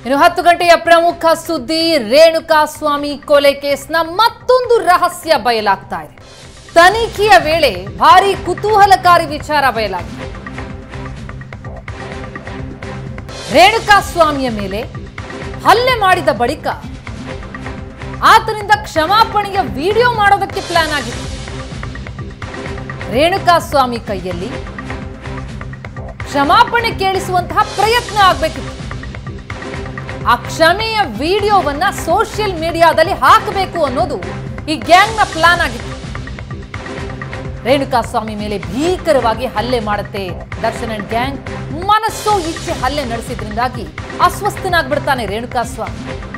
ಇನ್ನು ಹತ್ತು ಗಂಟೆಯ ಪ್ರಮುಖ ಸುದ್ದಿ ರೇಣುಕಾ ಸ್ವಾಮಿ ಕೊಲೆ ಕೇಸ್ನ ಮತ್ತೊಂದು ರಹಸ್ಯ ಬಯಲಾಗ್ತಾ ಇದೆ ತನಿಖೆಯ ವೇಳೆ ಭಾರಿ ಕುತೂಹಲಕಾರಿ ವಿಚಾರ ಬಯಲಾಗಿದೆ ರೇಣುಕಾ ಸ್ವಾಮಿಯ ಮೇಲೆ ಹಲ್ಲೆ ಮಾಡಿದ ಬಳಿಕ ಆತನಿಂದ ಕ್ಷಮಾಪಣೆಯ ವಿಡಿಯೋ ಮಾಡೋದಕ್ಕೆ ಪ್ಲಾನ್ ಆಗಿತ್ತು ರೇಣುಕಾ ಸ್ವಾಮಿ ಕೈಯಲ್ಲಿ ಕ್ಷಮಾಪಣೆ ಕೇಳಿಸುವಂತಹ ಪ್ರಯತ್ನ ಆಗ್ಬೇಕಿತ್ತು ಆ ಕ್ಷಮೆಯ ವಿಡಿಯೋವನ್ನ ಸೋಷಿಯಲ್ ಮೀಡಿಯಾದಲ್ಲಿ ಹಾಕಬೇಕು ಅನ್ನೋದು ಈ ಗ್ಯಾಂಗ್ನ ಪ್ಲಾನ್ ಆಗಿತ್ತು ರೇಣುಕಾ ಸ್ವಾಮಿ ಮೇಲೆ ಭೀಕರವಾಗಿ ಹಲ್ಲೆ ಮಾಡುತ್ತೆ ದರ್ಶನ್ ಅಂಡ್ ಗ್ಯಾಂಗ್ ಮನಸ್ಸೋ ಇಚ್ಛೆ ಹಲ್ಲೆ ನಡೆಸಿದ್ರಿಂದಾಗಿ ಅಸ್ವಸ್ಥನಾಗ್ಬಿಡ್ತಾನೆ ರೇಣುಕಾ ಸ್ವಾಮಿ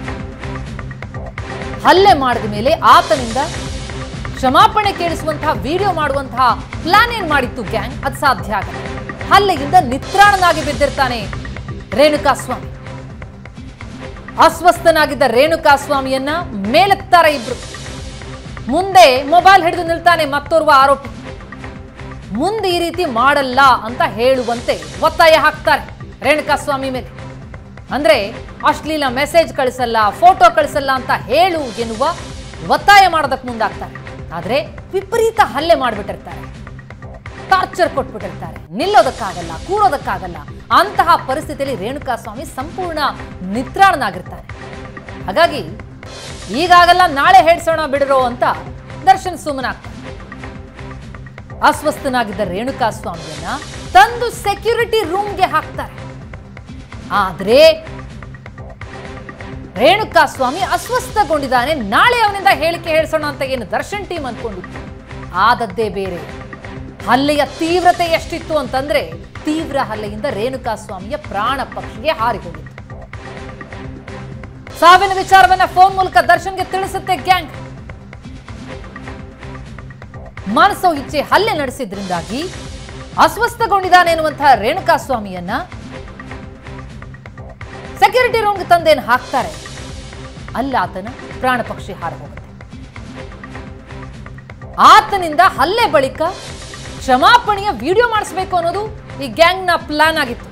ಹಲ್ಲೆ ಮಾಡಿದ ಮೇಲೆ ಆತನಿಂದ ಕ್ಷಮಾಪಣೆ ಕೇಳಿಸುವಂತಹ ವಿಡಿಯೋ ಮಾಡುವಂತಹ ಪ್ಲಾನ್ ಏನ್ ಮಾಡಿತ್ತು ಗ್ಯಾಂಗ್ ಅದು ಸಾಧ್ಯ ಆಗಲ್ಲ ಹಲ್ಲೆಯಿಂದ ನಿತ್ರಾಣನಾಗಿ ಬಿದ್ದಿರ್ತಾನೆ ರೇಣುಕಾ ಸ್ವಾಮಿ ಅಸ್ವಸ್ಥನಾಗಿದ್ದ ರೇಣುಕಾ ಸ್ವಾಮಿಯನ್ನ ಮೇಲೆತ್ತಾರೆ ಇಬ್ರು ಮುಂದೆ ಮೊಬೈಲ್ ಹಿಡಿದು ನಿಲ್ತಾನೆ ಮತ್ತೋರ್ವ ಆರೋಪಿ ಮುಂದೆ ಈ ರೀತಿ ಮಾಡಲ್ಲ ಅಂತ ಹೇಳುವಂತೆ ಒತ್ತಾಯ ಹಾಕ್ತಾರೆ ರೇಣುಕಾ ಸ್ವಾಮಿ ಮೇಲೆ ಅಂದ್ರೆ ಅಶ್ಲೀಲ ಮೆಸೇಜ್ ಕಳಿಸಲ್ಲ ಫೋಟೋ ಕಳಿಸಲ್ಲ ಅಂತ ಹೇಳು ಎನ್ನುವ ಒತ್ತಾಯ ಮಾಡೋದಕ್ಕೆ ಮುಂದಾಗ್ತಾರೆ ಆದ್ರೆ ವಿಪರೀತ ಹಲ್ಲೆ ಮಾಡಿಬಿಟ್ಟಿರ್ತಾರೆ ಟಾರ್ಚರ್ ಕೊಟ್ಬಿಟ್ಟಿರ್ತಾರೆ ನಿಲ್ಲೋದಕ್ಕಾಗಲ್ಲ ಕೂರೋದಕ್ಕಾಗಲ್ಲ ಅಂತಹ ಪರಿಸ್ಥಿತಿಯಲ್ಲಿ ರೇಣುಕಾ ಸ್ವಾಮಿ ಸಂಪೂರ್ಣ ನಿತ್ರಾಣನಾಗಿರ್ತಾನೆ ಹಾಗಾಗಿ ಈಗಾಗಲ್ಲ ನಾಳೆ ಹೇಳ್ಸೋಣ ಬಿಡಿರೋ ಅಂತ ದರ್ಶನ್ ಸುಮ್ಮನಾಗ್ತಾನೆ ಅಸ್ವಸ್ಥನಾಗಿದ್ದ ರೇಣುಕಾ ಸ್ವಾಮಿಯನ್ನ ತಂದು ಸೆಕ್ಯೂರಿಟಿ ರೂಮ್ಗೆ ಹಾಕ್ತಾರೆ ಆದ್ರೆ ರೇಣುಕಾ ಸ್ವಾಮಿ ಅಸ್ವಸ್ಥಗೊಂಡಿದ್ದಾನೆ ನಾಳೆ ಅವನಿಂದ ಹೇಳಿಕೆ ಹೇಳಿಸೋಣ ಅಂತ ಏನು ದರ್ಶನ್ ಟೀಮ್ ಅನ್ಕೊಂಡಿತ್ತು ಆದದ್ದೇ ಬೇರೆ ಹಲ್ಲೆಯ ತೀವ್ರತೆ ಎಷ್ಟಿತ್ತು ಅಂತಂದ್ರೆ ತೀವ್ರ ಹಲ್ಲೆಯಿಂದ ರೇಣುಕಾ ಸ್ವಾಮಿಯ ಪ್ರಾಣ ಪಕ್ಷಿಗೆ ಹಾರಿ ಹೋಗಿತ್ತು ಸಾವಿನ ವಿಚಾರವನ್ನ ಫೋನ್ ಮೂಲಕ ದರ್ಶನ್ಗೆ ತಿಳಿಸುತ್ತೆ ಗ್ಯಾಂಗ್ ಮನಸ್ಸೋ ಇಚ್ಛೆ ಹಲ್ಲೆ ನಡೆಸಿದ್ರಿಂದಾಗಿ ಅಸ್ವಸ್ಥಗೊಂಡಿದ್ದಾನೆ ಎನ್ನುವಂತಹ ರೇಣುಕಾ ಸ್ವಾಮಿಯನ್ನ ಸೆಕ್ಯೂರಿಟಿ ರೂಮ್ಗೆ ತಂದೇನು ಹಾಕ್ತಾರೆ ಅಲ್ಲಿ ಆತನ ಪ್ರಾಣ ಪಕ್ಷಿ ಹಾರಿ ಹೋಗುತ್ತೆ ಆತನಿಂದ ಹಲ್ಲೆ ಬಳಿಕ ಕ್ಷಮಾಪಣೆಯ ವಿಡಿಯೋ ಮಾಡಿಸ್ಬೇಕು ಅನ್ನೋದು ಈ ಗ್ಯಾಂಗ್ನ ಪ್ಲಾನ್ ಆಗಿತ್ತು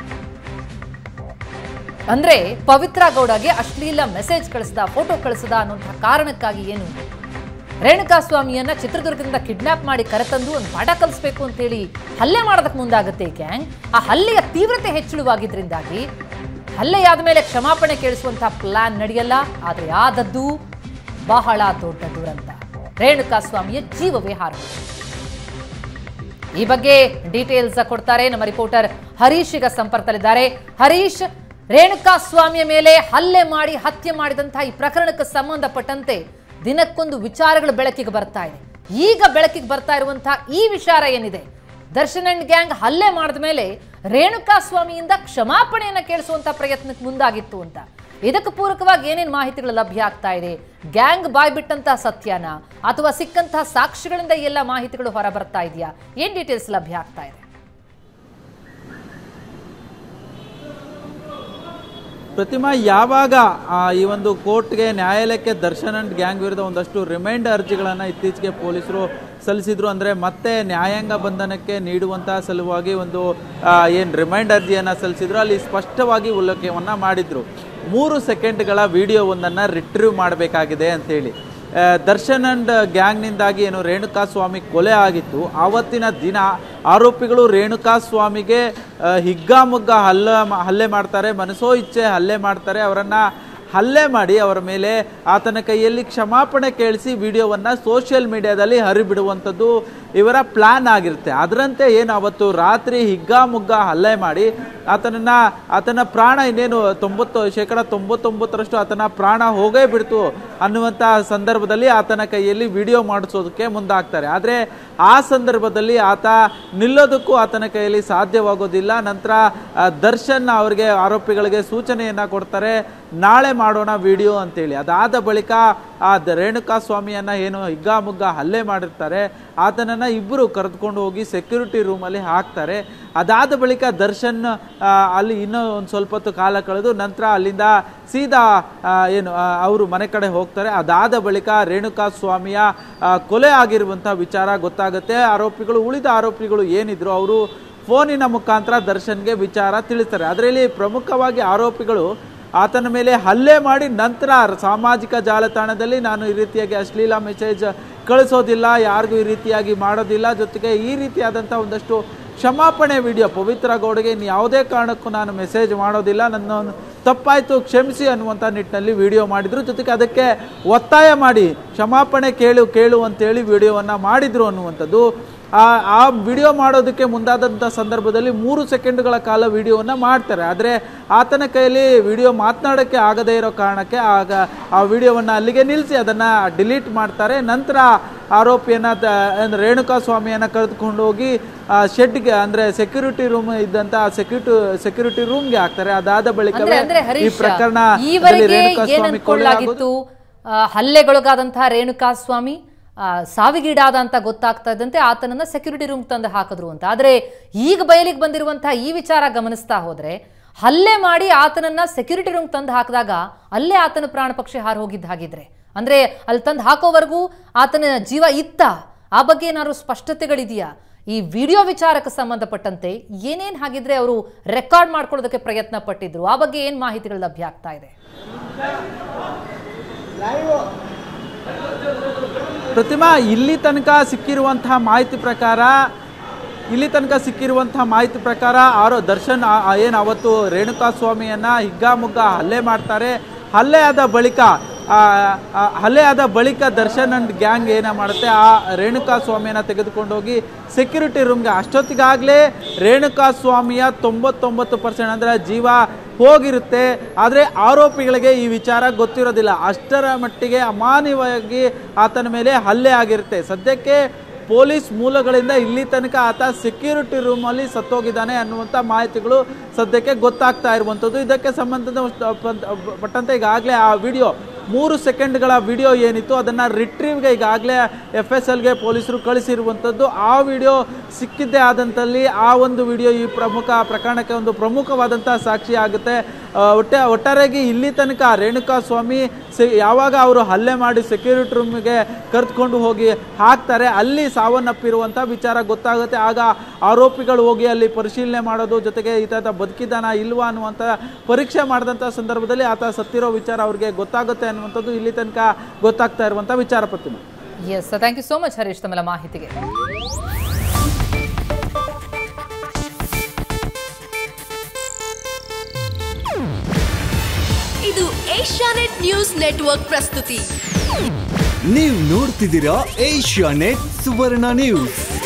ಅಂದ್ರೆ ಪವಿತ್ರ ಗೌಡಗೆ ಅಶ್ಲೀಲ ಮೆಸೇಜ್ ಕಳಿಸ್ದ ಫೋಟೋ ಕಳಿಸದ ಅನ್ನುವಂತಹ ಕಾರಣಕ್ಕಾಗಿ ಏನು ರೇಣುಕಾ ಸ್ವಾಮಿಯನ್ನ ಚಿತ್ರದುರ್ಗದಿಂದ ಕಿಡ್ನಾಪ್ ಮಾಡಿ ಕರೆತಂದು ಒಂದು ಪಾಠ ಕಲಿಸ್ಬೇಕು ಅಂತೇಳಿ ಹಲ್ಲೆ ಮಾಡೋದಕ್ಕೆ ಮುಂದಾಗುತ್ತೆ ಈ ಗ್ಯಾಂಗ್ ಆ ಹಲ್ಲೆಯ ತೀವ್ರತೆ ಹೆಚ್ಚಳವಾಗಿದ್ರಿಂದಾಗಿ ಹಲ್ಲೆಯಾದ ಮೇಲೆ ಕ್ಷಮಾಪಣೆ ಕೇಳಿಸುವಂತಹ ಪ್ಲಾನ್ ನಡೆಯಲ್ಲ ಆದರೆ ಆದದ್ದು ಬಹಳ ದೊಡ್ಡ ದುರಂತ ರೇಣುಕಾ ಸ್ವಾಮಿಯ ಜೀವವೇ ಹಾರಿದೆ ಈ ಬಗ್ಗೆ ಡೀಟೇಲ್ಸ್ ಕೊಡ್ತಾರೆ ನಮ್ಮ ರಿಪೋರ್ಟರ್ ಹರೀಶ್ ಈಗ ಸಂಪರ್ಕದಲ್ಲಿದ್ದಾರೆ ಹರೀಶ್ ರೇಣುಕಾ ಸ್ವಾಮಿಯ ಮೇಲೆ ಹಲ್ಲೆ ಮಾಡಿ ಹತ್ಯೆ ಮಾಡಿದಂತಹ ಈ ಪ್ರಕರಣಕ್ಕೆ ಸಂಬಂಧಪಟ್ಟಂತೆ ದಿನಕ್ಕೊಂದು ವಿಚಾರಗಳು ಬೆಳಕಿಗೆ ಬರ್ತಾ ಇದೆ ಈಗ ಬೆಳಕಿಗೆ ಬರ್ತಾ ಇರುವಂತಹ ಈ ವಿಚಾರ ಏನಿದೆ ದರ್ಶನ್ ಅಂಡ್ ಗ್ಯಾಂಗ್ ಹಲ್ಲೆ ಮಾಡಿದ ಮೇಲೆ ರೇಣುಕಾ ಸ್ವಾಮಿಯಿಂದ ಕ್ಷಮಾಪಣೆಯನ್ನ ಕೇಳಿಸುವಂತ ಪ್ರಯತ್ನಕ್ಕೆ ಮುಂದಾಗಿತ್ತು ಅಂತ ಇದಕ್ಕೆ ಪೂರಕವಾಗಿ ಏನೇನು ಮಾಹಿತಿಗಳು ಲಭ್ಯ ಆಗ್ತಾ ಇದೆ ಗ್ಯಾಂಗ್ ಬಾಯ್ಬಿಟ್ಟಂತಹ ಸತ್ಯನ ಅಥವಾ ಸಿಕ್ಕಂತಹ ಸಾಕ್ಷಿಗಳಿಂದ ಎಲ್ಲ ಮಾಹಿತಿಗಳು ಹೊರ ಬರ್ತಾ ಇದೆಯಾ ಏನ್ ಡೀಟೇಲ್ಸ್ ಲಭ್ಯ ಆಗ್ತಾ ಇದೆ ಪ್ರತಿಮಾ ಯಾವಾಗ ಆ, ಈ ಒಂದು ಕೋರ್ಟ್ಗೆ ನ್ಯಾಯಾಲಯಕ್ಕೆ ದರ್ಶನ್ ಅಂಡ್ ಗ್ಯಾಂಗ್ ವಿರುದ್ಧ ಒಂದಷ್ಟು ರಿಮೈಂಡ್ ಅರ್ಜಿಗಳನ್ನು ಇತ್ತೀಚೆಗೆ ಪೊಲೀಸರು ಸಲ್ಲಿಸಿದ್ರು ಅಂದರೆ ಮತ್ತೆ ನ್ಯಾಯಾಂಗ ಬಂಧನಕ್ಕೆ ನೀಡುವಂತಹ ಸಲುವಾಗಿ ಒಂದು ಏನು ರಿಮೈಂಡ್ ಅರ್ಜಿಯನ್ನು ಸಲ್ಲಿಸಿದ್ರು ಅಲ್ಲಿ ಸ್ಪಷ್ಟವಾಗಿ ಉಲ್ಲೇಖವನ್ನು ಮಾಡಿದ್ರು ಮೂರು ಸೆಕೆಂಡ್ಗಳ ವಿಡಿಯೋವೊಂದನ್ನು ರಿಟ್ರೀವ್ ಮಾಡಬೇಕಾಗಿದೆ ಅಂತೇಳಿ ಆ, ದರ್ಶನ್ ಅಂಡ್ ಗ್ಯಾಂಗ್ನಿಂದಾಗಿ ಏನು ರೇಣುಕಾ ಸ್ವಾಮಿ ಕೊಲೆ ಆಗಿತ್ತು ಆವತ್ತಿನ ದಿನ ಆರೋಪಿಗಳು ರೇಣುಕಾ ಸ್ವಾಮಿಗೆ ಆ, ಹಿಗ್ಗಾಮುಗ್ಗ ಹಲ್ಲ ಹಲ್ಲೆ ಮಾಡ್ತಾರೆ ಮನಸೋ ಇಚ್ಛೆ ಹಲ್ಲೆ ಮಾಡ್ತಾರೆ ಅವರನ್ನ ಹಲ್ಲೆ ಮಾಡಿ ಅವರ ಮೇಲೆ ಆತನ ಕೈಯಲ್ಲಿ ಕ್ಷಮಾಪಣೆ ಕೇಳಿಸಿ ವಿಡಿಯೋವನ್ನ ಸೋಷಿಯಲ್ ಮೀಡಿಯಾದಲ್ಲಿ ಹರಿಬಿಡುವಂಥದ್ದು ಇವರ ಪ್ಲಾನ್ ಆಗಿರುತ್ತೆ ಅದರಂತೆ ಏನು ಅವತ್ತು ರಾತ್ರಿ ಹಿಗ್ಗಾಮುಗ್ಗ ಹಲ್ಲೆ ಮಾಡಿ ಆತನನ್ನ ಆತನ ಪ್ರಾಣ ಇನ್ನೇನು ತೊಂಬತ್ತು ಶೇಕಡ ತೊಂಬತ್ತೊಂಬತ್ತರಷ್ಟು ಆತನ ಪ್ರಾಣ ಹೋಗೇ ಬಿಡ್ತು ಅನ್ನುವಂಥ ಸಂದರ್ಭದಲ್ಲಿ ಆತನ ಕೈಯಲ್ಲಿ ವಿಡಿಯೋ ಮಾಡಿಸೋದಕ್ಕೆ ಮುಂದಾಗ್ತಾರೆ ಆದರೆ ಆ ಸಂದರ್ಭದಲ್ಲಿ ಆತ ನಿಲ್ಲೋದಕ್ಕೂ ಆತನ ಕೈಯಲ್ಲಿ ಸಾಧ್ಯವಾಗೋದಿಲ್ಲ ನಂತರ ಆ, ದರ್ಶನ್ ಅವರಿಗೆ ಆರೋಪಿಗಳಿಗೆ ಸೂಚನೆಯನ್ನ ಕೊಡ್ತಾರೆ ನಾಳೆ ಮಾಡೋಣ ವಿಡಿಯೋ ಅಂತೇಳಿ ಅದಾದ ಬಳಿಕ ಆ ದ- ರೇಣುಕಾ ಸ್ವಾಮಿಯನ್ನ ಏನು ಹಿಗ್ಗಾಮುಗ್ಗ ಹಲ್ಲೆ ಮಾಡಿರ್ತಾರೆ ಆತನನ್ನ ಇಬ್ಬರು ಕರೆದುಕೊಂಡು ಹೋಗಿ ಸೆಕ್ಯೂರಿಟಿ ರೂಮಲ್ಲಿ ಹಾಕ್ತಾರೆ ಅದಾದ ಬಳಿಕ ದರ್ಶನ್ ಆ, ಅಲ್ಲಿ ಇನ್ನೂ ಒಂದು ಸ್ವಲ್ಪ ಹೊತ್ತು ಕಾಲ ಕಳೆದು ನಂತರ ಅಲ್ಲಿಂದ ಸೀದಾ ಆ, ಏನು ಅವರು ಮನೆ ಕಡೆ ಹೋಗ್ತಾರೆ ಅದಾದ ಬಳಿಕ ರೇಣುಕಾ ಸ್ವಾಮಿಯ ಆ, ಕೊಲೆ ಆಗಿರುವಂಥ ವಿಚಾರ ಗೊತ್ತಾಗುತ್ತೆ ಆರೋಪಿಗಳು ಉಳಿದ ಆರೋಪಿಗಳು ಏನಿದ್ರು ಅವರು ಫೋನಿನ ಮುಖಾಂತರ ದರ್ಶನ್ಗೆ ವಿಚಾರ ತಿಳಿಸ್ತಾರೆ ಅದರಲ್ಲಿ ಪ್ರಮುಖವಾಗಿ ಆರೋಪಿಗಳು ಆತನ ಮೇಲೆ ಹಲ್ಲೆ ಮಾಡಿ ನಂತರ ಸಾಮಾಜಿಕ ಜಾಲತಾಣದಲ್ಲಿ ನಾನು ಈ ರೀತಿಯಾಗಿ ಅಶ್ಲೀಲ ಮೆಸೇಜ್ ಕಳಿಸೋದಿಲ್ಲ ಯಾರಿಗೂ ಈ ರೀತಿಯಾಗಿ ಮಾಡೋದಿಲ್ಲ ಜೊತೆಗೆ ಈ ರೀತಿಯಾದಂಥ ಒಂದಷ್ಟು ಕ್ಷಮಾಪಣೆ ವಿಡಿಯೋ ಪವಿತ್ರ ಗೌಡಗೆ ಇನ್ನು ಯಾವುದೇ ಕಾರಣಕ್ಕೂ ನಾನು ಮೆಸೇಜ್ ಮಾಡೋದಿಲ್ಲ ನನ್ನ ತಪ್ಪಾಯಿತು ಕ್ಷಮಿಸಿ ಅನ್ನುವಂಥ ನಿಟ್ಟಿನಲ್ಲಿ ವಿಡಿಯೋ ಮಾಡಿದ್ರು ಜೊತೆಗೆ ಅದಕ್ಕೆ ಒತ್ತಾಯ ಮಾಡಿ ಕ್ಷಮಾಪಣೆ ಕೇಳು ಕೇಳು ಅಂತೇಳಿ ವಿಡಿಯೋವನ್ನು ಮಾಡಿದ್ರು ಅನ್ನುವಂಥದ್ದು ಆ ಆ ವಿಡಿಯೋ ಮಾಡೋದಕ್ಕೆ ಮುಂದಾದಂಥ ಸಂದರ್ಭದಲ್ಲಿ ಮೂರು ಸೆಕೆಂಡ್ಗಳ ಕಾಲ ವಿಡಿಯೋವನ್ನು ಮಾಡ್ತಾರೆ ಆದರೆ ಆತನ ಕೈಯಲ್ಲಿ ವಿಡಿಯೋ ಮಾತನಾಡೋಕ್ಕೆ ಆಗದೇ ಇರೋ ಕಾರಣಕ್ಕೆ ಆಗ ಆ ವಿಡಿಯೋವನ್ನು ಅಲ್ಲಿಗೆ ನಿಲ್ಲಿಸಿ ಅದನ್ನು ಡಿಲೀಟ್ ಮಾಡ್ತಾರೆ ನಂತರ ಆರೋಪಿಯನ್ನು ತ- ರೇಣುಕಾ ಸ್ವಾಮಿಯನ್ನು ಕರೆದುಕೊಂಡು ಹೋಗಿ ಆ ಶೆಡ್ಗೆ ಅಂದರೆ ಸೆಕ್ಯೂರಿಟಿ ರೂಮ್ ಇದ್ದಂಥ ಸೆಕ್ಯೂರಿಟಿ ಸೆಕ್ಯೂರಿಟಿ ರೂಮ್ಗೆ ಹಾಕ್ತಾರೆ ಅದಾದ ಅಂದ್ರೆ ಬಳಿಕವೇ ಅಂದ್ರೆ ಈ ಹರೀಶ್ ಪ್ರಕರಣ ಈವರೆಗೆ ರೇಣುಕಾ ಏನ್ ಸ್ವಾಮಿ ಕೊಲೆ ಆಗೋದು ಅನ್ಕೊಳ್ಳಾಗಿತ್ತು ಆ, ಹಲ್ಲೆಗೊಳಗಾದಂತಹ ರೇಣುಕಾ ಸ್ವಾಮಿ ಆ, ಸಾವಿಗೀಡಾದ ಅಂತ ಗೊತ್ತಾಗ್ತಾ ಇದ್ದಂತೆ ಆತನನ್ನ ಸೆಕ್ಯೂರಿಟಿ ರೂಮ್ ತಂದು ಹಾಕಿದ್ರು ಅಂತ ಆದ್ರೆ ಈಗ ಬಯಲಿಗೆ ಬಂದಿರುವಂತಹ ಈ ವಿಚಾರ ಗಮನಿಸ್ತಾ ಹೋದ್ರೆ ಹಲ್ಲೆ ಮಾಡಿ ಆತನನ್ನ ಸೆಕ್ಯೂರಿಟಿ ರೂಮ್ ತಂದು ಹಾಕಿದಾಗ ಅಲ್ಲೇ ಆತನ ಪ್ರಾಣ ಪಕ್ಷಿ ಹಾರು ಹೋಗಿದ್ದ ಹಾಗಿದ್ರೆ ಅಂದ್ರೆ ಅಲ್ಲಿ ತಂದು ಹಾಕೋವರೆಗೂ ಆತನ ಜೀವ ಇತ್ತ ಆ ಬಗ್ಗೆ ಏನಾದ್ರು ಸ್ಪಷ್ಟತೆಗಳಿದೆಯಾ ಈ ವಿಡಿಯೋ ವಿಚಾರಕ್ಕೆ ಸಂಬಂಧಪಟ್ಟಂತೆ ಏನೇನ್ ಹಾಗಿದ್ರೆ ಅವರು ರೆಕಾರ್ಡ್ ಮಾಡ್ಕೊಳ್ಳೋದಕ್ಕೆ ಪ್ರಯತ್ನ ಪಟ್ಟಿದ್ರು ಆ ಬಗ್ಗೆ ಏನ್ ಮಾಹಿತಿಗಳು ಲಭ್ಯ ಆಗ್ತಾ ಇದೆ ಪ್ರತಿಮಾ ಇಲ್ಲಿ ತನಕ ಸಿಕ್ಕಿರುವಂತಹ ಮಾಹಿತಿ ಪ್ರಕಾರ ಇಲ್ಲಿ ತನಕ ಸಿಕ್ಕಿರುವಂತಹ ಮಾಹಿತಿ ಪ್ರಕಾರ ಆರೋ ದರ್ಶನ್ ಆ- ಆ ಏನು ಅವತ್ತು ರೇಣುಕಾ ಸ್ವಾಮಿಯನ್ನ ಹಿಗ್ಗಾಮುಗ್ಗ ಹಲ್ಲೆ ಮಾಡ್ತಾರೆ ಹಲ್ಲೆ ಆದ ಬಳಿಕ ಆ, ಆ, ಹಲ್ಲೆ ಆದ ಬಳಿಕ ದರ್ಶನ್ ಅಂಡ್ ಗ್ಯಾಂಗ್ ಏನ ಮಾಡುತ್ತೆ ಆ ರೇಣುಕಾ ಸ್ವಾಮಿಯನ್ನ ತೆಗೆದುಕೊಂಡು ಹೋಗಿ ಸೆಕ್ಯೂರಿಟಿ ರೂಮ್ಗೆ ಅಷ್ಟೊತ್ತಿಗಾಗಲೇ ರೇಣುಕಾ ಸ್ವಾಮಿಯ ತೊಂಬತ್ತೊಂಬತ್ತು ಪರ್ಸೆಂಟ್ ಅಂದರೆ ಜೀವ ಹೋಗಿರುತ್ತೆ ಆದರೆ ಆರೋಪಿಗಳಿಗೆ ಈ ವಿಚಾರ ಗೊತ್ತಿರೋದಿಲ್ಲ ಅಷ್ಟರ ಮಟ್ಟಿಗೆ ಅಮಾನ್ಯವಾಗಿ ಆತನ ಮೇಲೆ ಹಲ್ಲೆ ಆಗಿರುತ್ತೆ ಸದ್ಯಕ್ಕೆ ಪೊಲೀಸ್ ಮೂಲಗಳಿಂದ ಇಲ್ಲಿ ತನಕ ಆತ ಸೆಕ್ಯೂರಿಟಿ ರೂಮಲ್ಲಿ ಸತ್ತೋಗಿದ್ದಾನೆ ಅನ್ನುವಂಥ ಮಾಹಿತಿಗಳು ಸದ್ಯಕ್ಕೆ ಗೊತ್ತಾಗ್ತಾ ಇರುವಂಥದ್ದು ಇದಕ್ಕೆ ಸಂಬಂಧದ ಪಟ್ಟಂತೆ ಈಗಾಗಲೇ ಆ ವಿಡಿಯೋ ಮೂರು ಸೆಕೆಂಡ್ಗಳ ವಿಡಿಯೋ ಏನಿತ್ತು ಅದನ್ನು ರಿಟ್ರೀವ್ಗೆ ಈಗಾಗಲೇ ಎಫ್ ಎಸ್ ಎಲ್ಗೆ ಪೊಲೀಸರು ಕಳಿಸಿರುವಂಥದ್ದು ಆ ವಿಡಿಯೋ ಸಿಕ್ಕಿದ್ದೇ ಆದಂಥಲ್ಲಿ ಆ ಒಂದು ವಿಡಿಯೋ ಈ ಪ್ರಮುಖ ಪ್ರಕರಣಕ್ಕೆ ಒಂದು ಪ್ರಮುಖವಾದಂಥ ಸಾಕ್ಷಿ ಆಗುತ್ತೆ ಆ, ಒಟ್ಟೆ ಒಟ್ಟಾರೆಯಾಗಿ ಇಲ್ಲಿ ತನಕ ರೇಣುಕಾ ಸ್ವಾಮಿ ಸೆ ಯಾವಾಗ ಅವರು ಹಲ್ಲೆ ಮಾಡಿ ಸೆಕ್ಯೂರಿಟಿ ರೂಮ್ಗೆ ಕರೆದುಕೊಂಡು ಹೋಗಿ ಹಾಕ್ತಾರೆ ಅಲ್ಲಿ ಸಾವನ್ನಪ್ಪಿರುವಂಥ ವಿಚಾರ ಗೊತ್ತಾಗುತ್ತೆ ಆಗ ಆರೋಪಿಗಳು ಹೋಗಿ ಅಲ್ಲಿ ಪರಿಶೀಲನೆ ಮಾಡೋದು ಜೊತೆಗೆ ಈತ ಬದುಕಿದ್ದಾನ ಇಲ್ವಾ ಅನ್ನುವಂಥ ಪರೀಕ್ಷೆ ಮಾಡಿದಂಥ ಸಂದರ್ಭದಲ್ಲಿ ಆತ ಸತ್ತಿರೋ ವಿಚಾರ ಅವ್ರಿಗೆ ಗೊತ್ತಾಗುತ್ತೆ ಅನ್ನುವಂಥದ್ದು ಇಲ್ಲಿ ತನಕ ಗೊತ್ತಾಗ್ತಾ ಇರುವಂಥ ವಿಚಾರ ಪ್ರತಿಮೆ yes thank you so much Harish ತಮ್ಮೆಲ್ಲ ಮಾಹಿತಿಗೆ ಇದು ಏಷ್ಯಾನೆಟ್ ನ್ಯೂಸ್ ನೆಟ್ವರ್ಕ್ ಪ್ರಸ್ತುತಿ ನೀವು ನೋಡ್ತಿದ್ದೀರಾ ಏಷ್ಯಾ ನೆಟ್ ಸುವರ್ಣ ನ್ಯೂಸ್